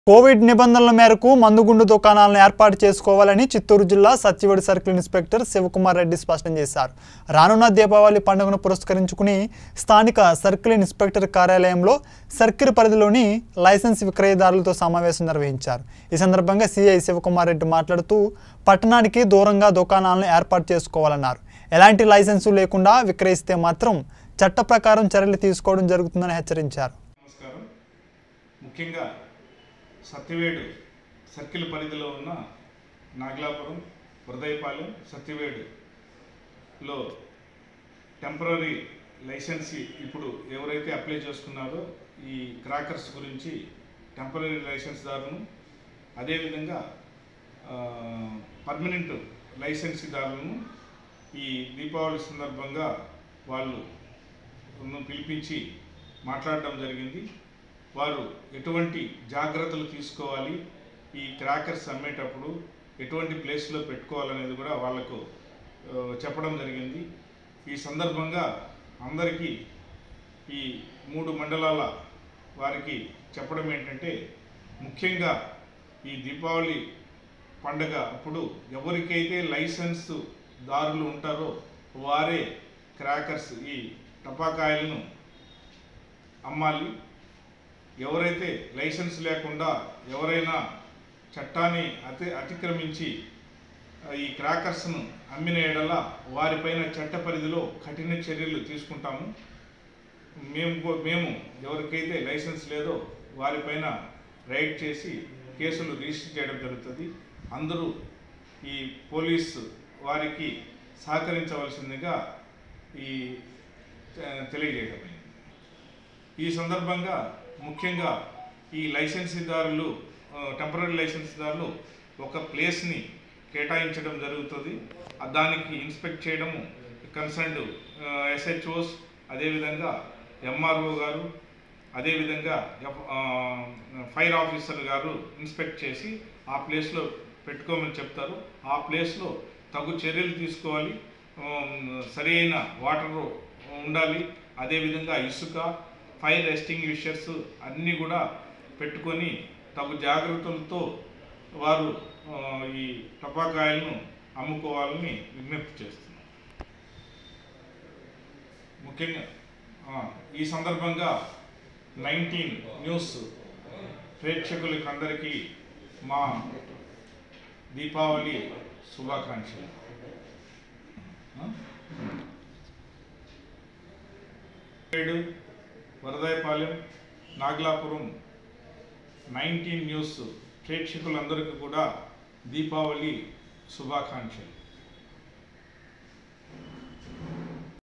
Covid నిబంధనల మేరకు మందుగుండు దుకాణాలను ఏర్పాటు చేసుకోవాలని చిత్తూరు జిల్లా సత్యవేడు సర్కిల్ ఇన్స్పెక్టర్ శివకుమార్ రెడ్డి స్పష్టం చేశారు రానున్న దీపావళి పండుగను పురస్కరించుకుని స్థానిక సర్కిల్ ఇన్స్పెక్టర్ కార్యాలయంలో సర్కిల్ పరిధిలోని లైసెన్స్ విక్రయదారులతో సమావేశం నిర్వహించారు ఈ సందర్భంగా సిఐ శివకుమార్ రెడ్డి మాట్లాడుతూ పట్టణానికి దూరంగా దుకాణాలను ఏర్పాటు చేసుకోవాలన్నారు ఎలాంటి లైసెన్సు లేకుండా విక్రయిస్తే మాత్రం చట్ట ప్రకారం చర్యలు తీసుకోవడం జరుగుతుందని హెచ్చరించారు నమస్కారం ముఖ్యంగా సత్యవేడు సర్కిల్ పరిధిలో ఉన్న నాగలాపురం హృదయపాలెం సత్యవేడులో టెంపరీ లైసెన్సీ ఇప్పుడు ఎవరైతే అప్లై చేసుకున్నారో ఈ క్రాకర్స్ గురించి టెంపరీ లైసెన్స్దారును అదేవిధంగా పర్మనెంట్ లైసెన్సీదారులను ఈ దీపావళి సందర్భంగా వాళ్ళు ను పిలిపించి మాట్లాడడం జరిగింది వారు ఎటువంటి జాగ్రత్తలు తీసుకోవాలి ఈ క్రాకర్స్ అమ్మేటప్పుడు ఎటువంటి ప్లేస్లో పెట్టుకోవాలనేది కూడా వాళ్ళకు ఆ, చెప్పడం జరిగింది ఈ సందర్భంగా అందరికీ ఈ మూడు మండలాల వారికి చెప్పడం ఏంటంటే ముఖ్యంగా ఈ దీపావళి పండగ అప్పుడు ఎవరికైతే లైసెన్స్ దారులు ఉంటారో వారే క్రాకర్స్ ఈ టపాకాయలను అమ్మాలి ఎవరైతే లైసెన్స్ లేకుండా ఎవరైనా చట్టాన్ని అతి అతిక్రమించి ఆ, ఈ క్రాకర్స్ను అమ్మిన ఎడల వారిపైన చట్ట పరిధిలో కఠిన చర్యలు తీసుకుంటాము మేము కూ- మేము ఎవరికైతే లైసెన్స్ లేదో వారిపైన రైడ్ చేసి కేసులు రిజిస్టర్ చేయడం జరుగుతుంది అందరూ ఈ పోలీస్ వారికి సహకరించవలసిందిగా ఈ ఆ, తెలియజేయడం ఈ సందర్భంగా ముఖ్యంగా ఈ లైసెన్సీదారులు టెంపరీ లైసెన్సీదారులు ఒక ప్లేస్ని కేటాయించడం జరుగుతుంది ఆ దానికి ఇన్స్పెక్ట్ చేయడము కన్సర్న్డ్ ఎస్హెచ్ఓస్ అదేవిధంగా ఎంఆర్ఓ గారు అదేవిధంగా ఎఫ్- ఆ, ఫైర్ ఆఫీసర్ గారు ఇన్స్పెక్ట్ చేసి ఆ ప్లేస్లో పెట్టుకోమని చెప్తారు ఆ ప్లేస్లో తగు చర్యలు తీసుకోవాలి ఉమ్, సరైన వాటర్ ఉండాలి అదేవిధంగా ఇసుక ఫైర్ ఎస్టింగ్విషర్స్ అన్నీ కూడా పెట్టుకొని తగు జాగ్రత్తలతో వారు ఆ, ఈ టపాకాయలను అమ్ముకోవాలని విజ్ఞప్తి చేస్తున్నాం ముఖ్యంగా ఆ, ఈ సందర్భంగా నైన్టీన్ న్యూస్ ప్రేక్షకులకి అందరికీ మా దీపావళి శుభాకాంక్షలు ఆ? ఏడు వరదాయపాలెం నాగలాపురం నైన్టీన్ న్యూస్ ప్రేక్షకులందరికీ కూడా దీపావళి శుభాకాంక్షలు